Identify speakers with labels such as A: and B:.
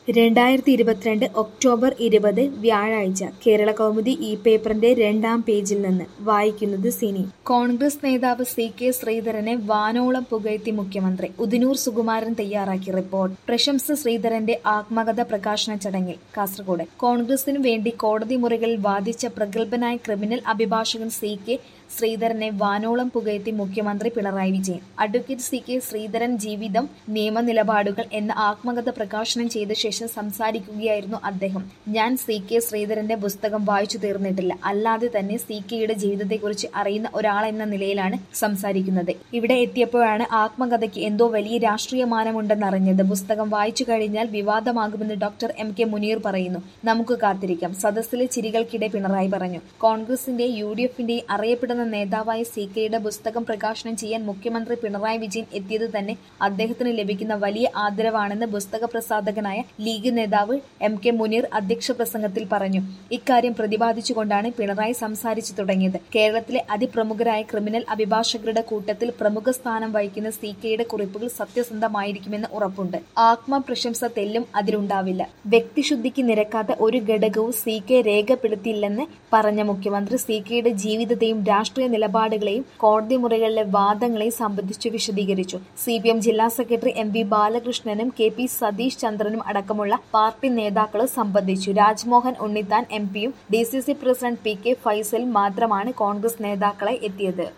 A: രണ്ടായിരത്തി ഇരുപത്തിരണ്ട് ഒക്ടോബർ ഇരുപത് വ്യാഴാഴ്ച കേരള കൗമുദി ഈ പേപ്പറിന്റെ രണ്ടാം പേജിൽ നിന്ന് വായിക്കുന്നത് സിനി കോൺഗ്രസ് നേതാവ് സി കെ ശ്രീധരനെ വാനോളം പുകഴ്ത്തി മുഖ്യമന്ത്രി ഉദിനൂർ സുകുമാരൻ തയ്യാറാക്കിയ റിപ്പോർട്ട് പ്രശംസ ശ്രീധരന്റെ ആത്മകഥ പ്രകാശന ചടങ്ങിൽ കാസർഗോഡ് കോൺഗ്രസിനു വേണ്ടി കോടതി മുറികളിൽ വാദിച്ച പ്രഗത്ഭനായ ക്രിമിനൽ അഭിഭാഷകൻ സി കെ ശ്രീധരനെ വാനോളം പുകഴ്ത്തി മുഖ്യമന്ത്രി Pinarayi Vijayan advocate C K Sreedharan ജീവിതം നിയമനിലപാടുകൾ എന്ന ആത്മകഥ പ്രകാശനം ചെയ്ത ശേഷം സംസാരിക്കുകയായിരുന്നു അദ്ദേഹം ഞാൻ സി കെ ശ്രീധരന്റെ പുസ്തകം വായിച്ചു തീർന്നിട്ടില്ല അല്ലാതെ തന്നെ സി കെയുടെ ജീവിതത്തെക്കുറിച്ച് അറിയുന്ന ഒരാളെന്ന നിലയിലാണ് സംസാരിക്കുന്നത് ഇവിടെ എത്തിയപ്പോഴാണ് ആത്മകഥയ്ക്ക് എന്തോ വലിയ രാഷ്ട്രീയ മാനമുണ്ടെന്നറിഞ്ഞത് പുസ്തകം വായിച്ചു കഴിഞ്ഞാൽ വിവാദമാകുമെന്ന് ഡോക്ടർ എം കെ മുനീർ പറയുന്നു നമുക്ക് കാത്തിരിക്കാം സദസ്സിലെ ചിരികൾക്കിടെ പിണറായി പറഞ്ഞു കോൺഗ്രസിന്റെ യു ഡി എഫിന്റെയും അറിയപ്പെടുന്ന നേതാവായ സി കെയുടെ പുസ്തകം പ്രകാശനം ചെയ്യാൻ മുഖ്യമന്ത്രി പിണറായി വിജയൻ എത്തിയത് തന്നെ അദ്ദേഹത്തിന് ലഭിക്കുന്ന വലിയ ആദരവാണെന്ന് പുസ്തക പ്രസാധകനായ ലീഗ് നേതാവ് എം കെ മുനീർ അധ്യക്ഷ പ്രസംഗത്തിൽ പറഞ്ഞു ഇക്കാര്യം പ്രതിപാദിച്ചുകൊണ്ടാണ് പിണറായി സംസാരിച്ചു തുടങ്ങിയത് കേരളത്തിലെ അതിപ്രമുഖരായ ക്രിമിനൽ അഭിഭാഷകരുടെ കൂട്ടത്തിൽ പ്രമുഖ സ്ഥാനം വഹിക്കുന്ന സി കെയുടെ കുറിപ്പുകൾ സത്യസന്ധമായിരിക്കുമെന്ന് ഉറപ്പുണ്ട് ആത്മപ്രശംസ തെല്ലും അതിലുണ്ടാവില്ല വ്യക്തിശുദ്ധിക്ക് നിരക്കാത്ത ഒരു ഘടകവും സി കെ രേഖപ്പെടുത്തിയില്ലെന്ന് പറഞ്ഞ മുഖ്യമന്ത്രി സി കെയുടെ ജീവിതത്തെയും രാഷ്ട്രീയ നിലപാടുകളെയും കോടതി മുറികളിലെ വാദങ്ങളെയും സംബന്ധിച്ച് വിശദീകരിച്ചു സി പി എം ജില്ലാ സെക്രട്ടറി എം വി ബാലകൃഷ്ണനും കെ പി സതീഷ് ചന്ദ്രനും അടക്കമുള്ള പാർട്ടി നേതാക്കളും സംബന്ധിച്ചു രാജ്മോഹൻ ഉണ്ണിത്താൻ എം പിയും D C C president P K ഫൈസലും മാത്രമാണ് കോൺഗ്രസ് നേതാക്കളെ എത്തിയത്